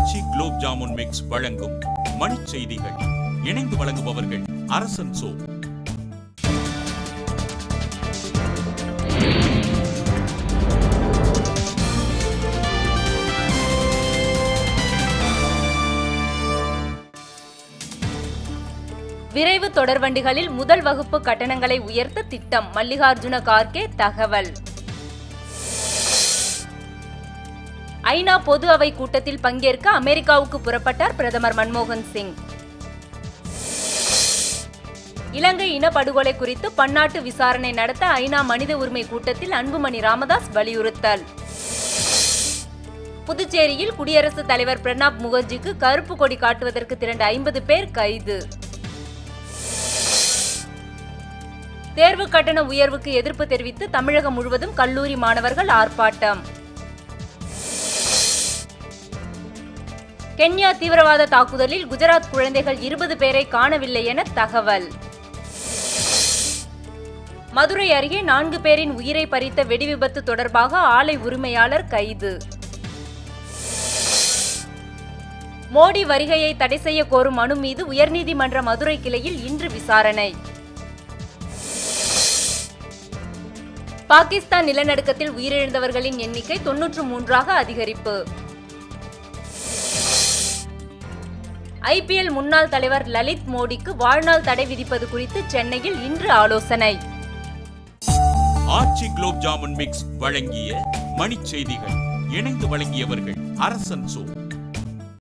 ஆச்சி gulab jamun mix வழங்கும் மணிச் செய்திகள் இணைந்து வழங்குபவர்கள் அரசன் சோ விரைவு தொடர்வண்டிகளில் முதல் வகுப்பு கட்டணங்களை உயர்த்த திட்டம் மல்லிகார்ஜுன கார்கே தகவல் ஐநா பொது அவை கூட்டத்தில் பங்கேற்க அமெரிக்காவுக்கு புறப்பட்டார் பிரதமர் மன்மோகன் சிங் இலங்கை இனப்படுகொலை குறித்து பன்னாட்டு விசாரணை நடத்த ஐநா மனித உரிமை கூட்டத்தில் அன்புமணி ராமதாஸ் வலியுறுத்தல் புதுச்சேரியில் குடியரசுத் தலைவர் பிரணாப் முகர்ஜிக்கு கருப்பு கொடி காட்டுவதற்கு திரண்ட ஐம்பது பேர் கைது தேர்வு கட்டண உயர்வுக்கு எதிர்ப்பு தெரிவித்து தமிழகம் முழுவதும் கல்லூரி மாணவர்கள் ஆர்ப்பாட்டம் கென்யா தீவிரவாத தாக்குதலில் குஜராத் குழந்தைகள் இருபது பேரை காணவில்லை என தகவல் மதுரை அருகே நான்கு பேரின் உயிரை பறித்த வெடிவிபத்து தொடர்பாக ஆலை உரிமையாளர் கைது மோடி வருகையை தடை செய்ய கோரும் மனு மீது உயர்நீதிமன்ற மதுரை கிளையில் இன்று விசாரணை பாகிஸ்தான் நிலநடுக்கத்தில் உயிரிழந்தவர்களின் எண்ணிக்கை தொன்னூற்று மூன்றாக அதிகரிப்பு ஐபிஎல் முன்னாள் தலைவர் லலித் மோடிக்கு வாழ்நாள் தடை விதிப்பது குறித்து சென்னையில் இன்று ஆலோசனை ஆச்சி குலோப் ஜாமுன் மிக்ஸ் வழங்கிய மணிச் செய்திகள் இணைந்து வழங்கியவர்கள் அரசன் சோ